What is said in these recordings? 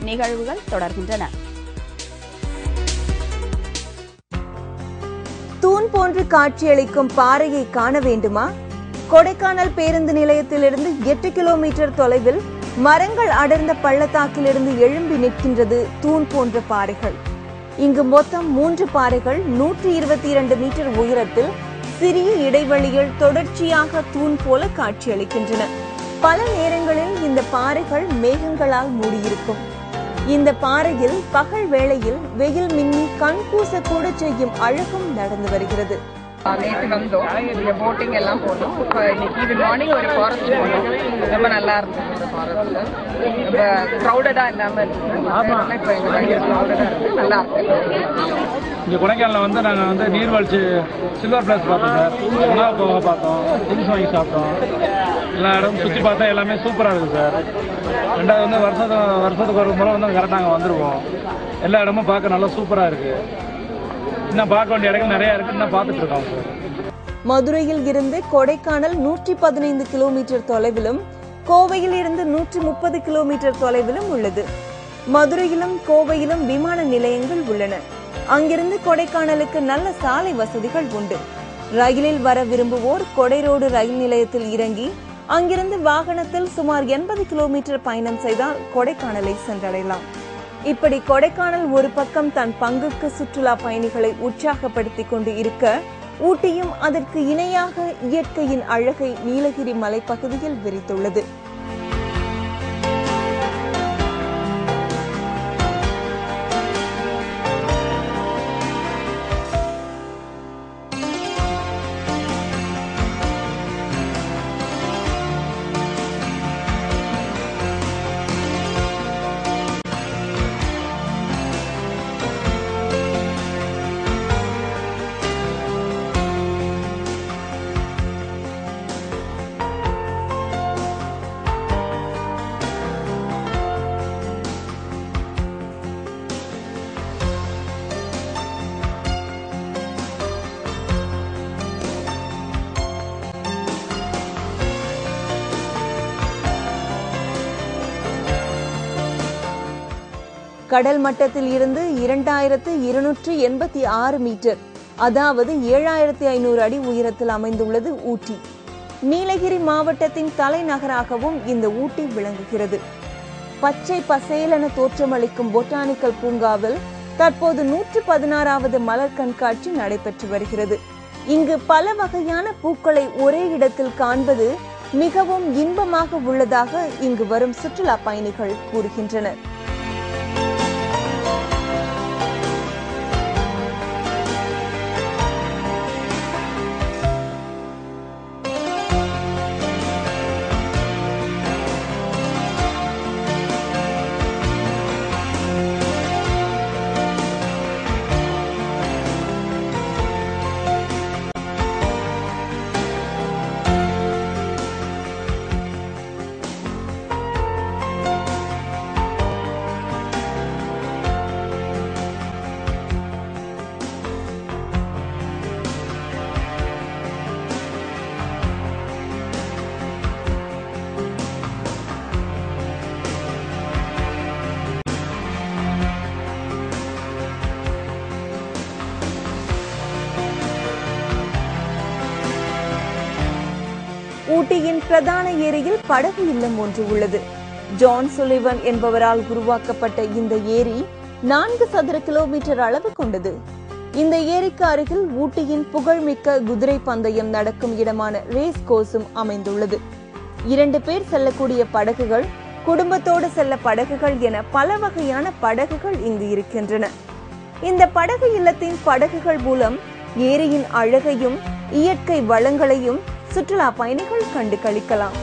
நிகழ்வுகள் தொடர்கின்றன தூண் போன்று காட்சியளிக்கும் பாறையை காண வேண்டுமா கொடைக்கானல் பேருந்து நிலையத்திலிருந்து எட்டு கிலோமீட்டர் தொலைவில் மரங்கள் அடர்ந்த பள்ளத்தாக்கிலிருந்து எழும்பி நிற்கின்றது தூண் போன்ற பாறைகள் இங்கு மொத்தம் மூன்று பாறைகள் நூற்றி இருபத்தி இரண்டு மீட்டர் உயரத்தில் சிறிய இடைவெளியில் தொடர்ச்சியாக தூண் போல காட்சியளிக்கின்றன பல நேரங்களில் இந்த பாறைகள் மேகங்களால் மூடியிருக்கும் இந்த பாறையில் பகல் வேளையில் வெயில் மின்னி கண் கூச கூட செய்யும் அழகும் நடந்து வருகிறது நேற்று வந்தோம் இங்க போட்டிங் எல்லாம் போனோம் இப்போ இன்னைக்கு ஈவினிங் மார்னிங் ஒரு ஃபாரஸ்ட் போனோம் ரொம்ப நல்லா இருந்தது அந்த ஃபாரஸ்ட்ல ரொம்ப க்ரௌடடா இல்லாம இருந்தது இப்போ எங்க பயங்கர க்ரௌடடா இருக்கு நல்லா இருக்கு இங்கே கொடைக்கானலில் வந்து நாங்கள் வந்து நீர்வீழ்ச்சி சில்வர் பிளேஸ் பார்த்தோம் சார் உணவு போக பார்த்தோம் திங்ஸ் வாங்கி சாப்பிட்டோம் எல்லா இடமும் சுற்றி பார்த்தா எல்லாமே சூப்பராக இருக்குது சார் ரெண்டாவது வந்து வருஷத்து வருஷத்துக்கு ஒரு முறை வந்து கரெக்டாக அங்கே வந்துருவோம் எல்லா இடமும் பார்க்க நல்லா சூப்பராக இருக்குது இன்னும் பார்க்க வேண்டிய இடங்கள் நிறையா இருக்குது இன்னும் பார்த்துட்டு இருக்கோம் சார் மதுரையில் இருந்து கொடைக்கானல் நூற்றி பதினைந்து கிலோமீட்டர் தொலைவிலும் கோவையில் இருந்து நூற்றி முப்பது கிலோமீட்டர் தொலைவிலும் உள்ளது மதுரையிலும் கோவையிலும் விமான நிலையங்கள் உள்ளன அங்கிருந்து கொடைக்கானலுக்கு நல்ல சாலை வசதிகள் உண்டு ரயிலில் வர விரும்புவோர் கொடை ரோடு ரயில் நிலையத்தில் இறங்கி அங்கிருந்து வாகனத்தில் சுமார் எண்பது கிலோமீட்டர் பயணம் செய்தால் கொடைக்கானலை சென்றடையலாம் இப்படி கொடைக்கானல் ஒரு பக்கம் தன் பங்குக்கு சுற்றுலா பயணிகளை உற்சாகப்படுத்திக் கொண்டு இருக்க ஊட்டியும் அதற்கு இணையாக இயற்கையின் அழகை நீலகிரி மலைப்பகுதியில் விரித்துள்ளது கடல் மட்டத்தில் இருந்து இரண்டாயிரத்து இருநூற்று எண்பத்தி ஆறு மீட்டர் அதாவது ஏழாயிரத்தி ஐநூறு அடி உயரத்தில் அமைந்துள்ளது ஊட்டி நீலகிரி மாவட்டத்தின் தலைநகராகவும் இந்த ஊட்டி விளங்குகிறது பச்சை பசேலென தோற்றமளிக்கும் பொட்டானிக்கல் பூங்காவில் தற்போது நூற்று பதினாறாவது மலர் கண்காட்சி நடைபெற்று வருகிறது இங்கு பல வகையான பூக்களை ஒரே இடத்தில் காண்பது மிகவும் இன்பமாக உள்ளதாக இங்கு வரும் சுற்றுலா பயணிகள் கூறுகின்றனர் ஊட்டியின் பிரதான ஏரியில் படகு இல்லம் ஒன்று உள்ளது ஜான் சுலிவன் என்பவரால் உருவாக்கப்பட்ட இந்த ஏரி நான்கு சதுர கிலோமீட்டர் அளவு கொண்டது இந்த ஏரிக்கு அருகில் ஊட்டியின் புகழ்மிக்க குதிரை பந்தயம் நடக்கும் இடமான ரேஸ் கோர்ஸும் அமைந்துள்ளது இரண்டு பேர் செல்லக்கூடிய படகுகள் குடும்பத்தோடு செல்ல படகுகள் என பல வகையான படகுகள் இங்கு இருக்கின்றன இந்த படகு இல்லத்தின் படகுகள் மூலம் ஏரியின் அழகையும் இயற்கை வளங்களையும் சுற்றுலா பயணிகள் கண்டு களிக்கலாம்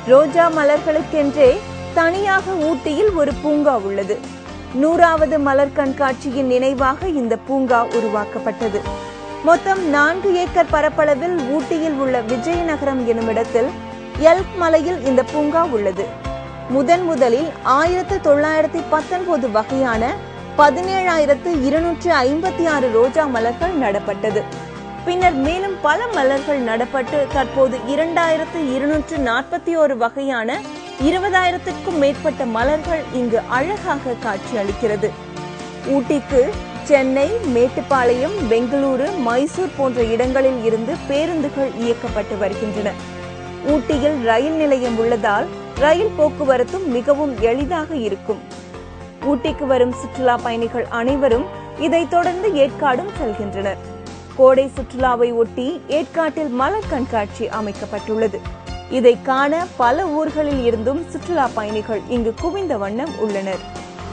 ரோஜா மலர்களுக்கென்றே தனியாக ஊட்டியில் ஒரு பூங்கா உள்ளது நூறாவது மலர் கண்காட்சியின் நினைவாக இந்த பூங்கா உருவாக்கப்பட்டது மொத்தம் நான்கு ஏக்கர் பரப்பளவில் ஊட்டியில் உள்ள விஜயநகரம் எனுமிடத்தில் எல்க் மலையில் இந்த பூங்கா உள்ளது முதன் முதலில் ஆயிரத்து தொள்ளாயிரத்தி பத்தொன்பது வகையான பதினேழாயிரத்து இருநூற்று ஐம்பத்தி ஆறு ரோஜா மலர்கள் நடப்பட்டது பின்னர் மேலும் பல மலர்கள் நடப்பட்டு தற்போது இரண்டாயிரத்து இருநூற்று நாற்பத்தி ஒரு வகையான இருபதாயிரத்திற்கும் மேற்பட்ட மலர்கள் இங்கு அழகாக காட்சியளிக்கிறது ஊட்டிக்கு சென்னை மேட்டுப்பாளையம் பெங்களூரு மைசூர் போன்ற இடங்களில் இருந்து பேருந்துகள் இயக்கப்பட்டு வருகின்றன ஊட்டியில் ரயில் நிலையம் உள்ளதால் ரயில் போக்குவரத்தும் மிகவும் எளிதாக இருக்கும் ஊட்டிக்கு வரும் சுற்றுலா பயணிகள் அனைவரும் இதைத் தொடர்ந்து ஏற்காடும் செல்கின்றனர் கோடை சுற்றுலாவை ஒட்டி ஏற்காட்டில் மலர் கண்காட்சி அமைக்கப்பட்டுள்ளது இதை காண பல ஊர்களில் இருந்தும் சுற்றுலா பயணிகள் இங்கு குவிந்த வண்ணம் உள்ளனர்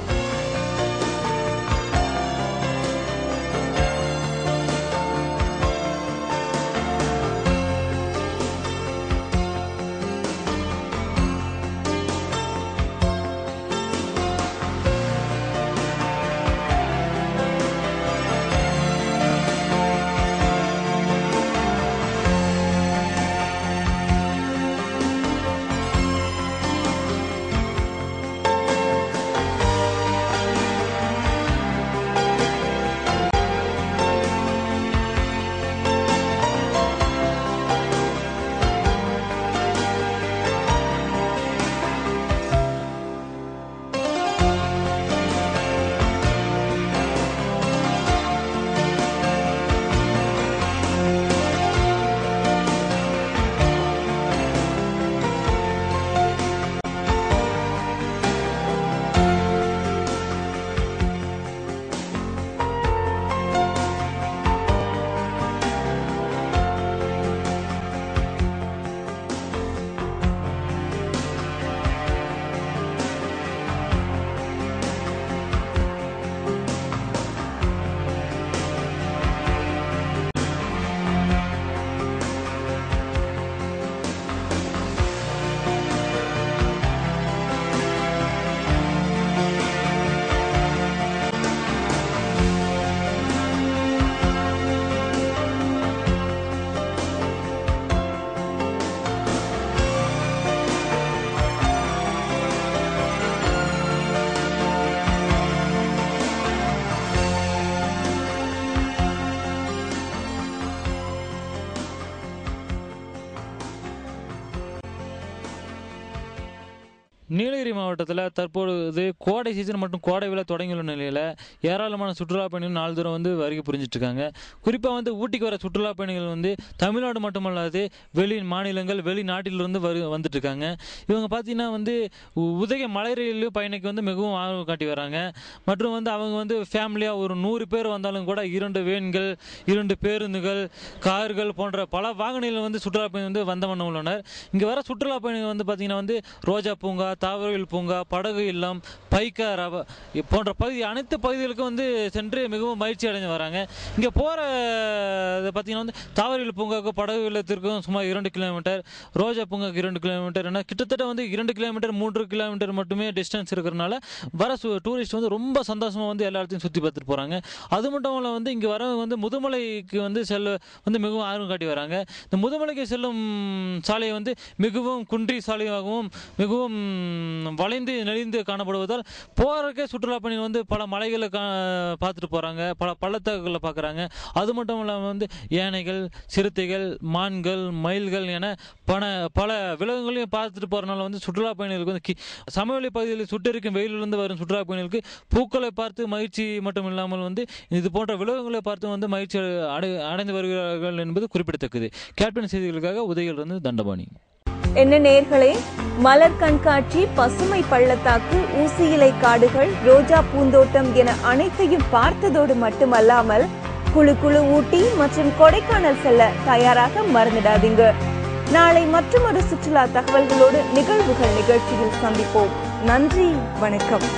நீலகிரி மாவட்டத்தில் தற்பொழுது கோடை சீசன் மற்றும் கோடை விழா தொடங்கியுள்ள நிலையில் ஏராளமான சுற்றுலா பயணிகள் நாள்தோறும் வந்து வருகை புரிஞ்சிட்டு இருக்காங்க குறிப்பாக வந்து ஊட்டிக்கு வர சுற்றுலா பயணிகள் வந்து தமிழ்நாடு மட்டுமல்லாது வெளி மாநிலங்கள் வெளிநாட்டிலிருந்து வரு வந்துட்டு இருக்காங்க இவங்க பார்த்தீங்கன்னா வந்து உ- உதகை மலை ரயில் பயணிக்கு வந்து மிகவும் ஆர்வம் காட்டி வராங்க மற்றும் வந்து அவங்க வந்து ஃபேமிலியாக ஒரு நூறு பேர் வந்தாலும் கூட இரண்டு வேன்கள் இரண்டு பேருந்துகள் கார்கள் போன்ற பல வாகனங்கள் வந்து சுற்றுலா பயணிகள் வந்து வந்த வண்ணம் உள்ளனர் இங்கே வர சுற்றுலா பயணிகள் வந்து பார்த்தீங்கன்னா வந்து ரோஜா பூங்கா தாவரவியல் பூங்கா படகு இல்லம் பைக்கா ரவ போன்ற பகுதி அனைத்து பகுதிகளுக்கும் வந்து சென்று மிகவும் மகிழ்ச்சி அடைஞ்சு வராங்க இங்கே போகிற பார்த்தீங்கன்னா வந்து தாவரவியல் பூங்காவுக்கு படகு இல்லத்திற்கும் சுமார் இரண்டு கிலோமீட்டர் ரோஜா பூங்காவுக்கு இரண்டு கிலோமீட்டர் என்ன கிட்டத்தட்ட வந்து இரண்டு கிலோமீட்டர் மூன்று கிலோமீட்டர் மட்டுமே டிஸ்டன்ஸ் இருக்கிறனால வர டூரிஸ்ட் வந்து ரொம்ப சந்தோஷமாக வந்து எல்லா இடத்தையும் சுற்றி பார்த்துட்டு போகிறாங்க அது மட்டும் இல்லை வந்து இங்கே வரவங்க வந்து முதுமலைக்கு வந்து செல்ல வந்து மிகவும் ஆர்வம் காட்டி வராங்க இந்த முதுமலைக்கு செல்லும் சாலை வந்து மிகவும் குன்றி சாலையாகவும் மிகவும் வளைந்து நெளிந்து காணப்படுவதால் போகிறக்கே சுற்றுலா பயணிகள் வந்து பல மலைகளை கா பார்த்துட்டு போகிறாங்க பல பள்ளத்தாக்குகளை பார்க்குறாங்க அது மட்டும் இல்லாமல் வந்து யானைகள் சிறுத்தைகள் மான்கள் மயில்கள் என பல பல விலங்குகளையும் பார்த்துட்டு போகிறனால வந்து சுற்றுலா பயணிகளுக்கு வந்து கி- சமவெளி பகுதிகளில் சுட்டெரிக்கும் வெயிலிலிருந்து வரும் சுற்றுலா பயணிகளுக்கு பூக்களை பார்த்து மகிழ்ச்சி மட்டும் இல்லாமல் வந்து இது போன்ற விலங்குகளை பார்த்து வந்து மகிழ்ச்சி அடை அடைந்து வருகிறார்கள் என்பது குறிப்பிடத்தக்கது கேப்டன் செய்திகளுக்காக உதயிலிருந்து தண்டபாணி என்ன நேர்களே மலர் கண்காட்சி பசுமை பள்ளத்தாக்கு ஊசி இலை காடுகள் ரோஜா பூந்தோட்டம் என அனைத்தையும் பார்த்ததோடு மட்டுமல்லாமல் குழு குழு ஊட்டி மற்றும் கொடைக்கானல் செல்ல தயாராக மறந்துடாதீங்க நாளை மற்றொரு சுற்றுலா தகவல்களோடு நிகழ்வுகள் நிகழ்ச்சியில் சந்திப்போம் நன்றி வணக்கம்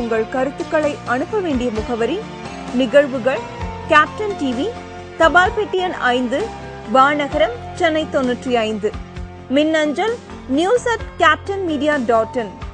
உங்கள் கருத்துக்களை அனுப்ப வேண்டிய முகவரி நிகழ்வுகள் கேப்டன் டிவி தபால் பெட்டி எண் ஐந்து வானகரம் சென்னை தொன்னூற்றி ஐந்து மின்னஞ்சல் news at Captain media dot in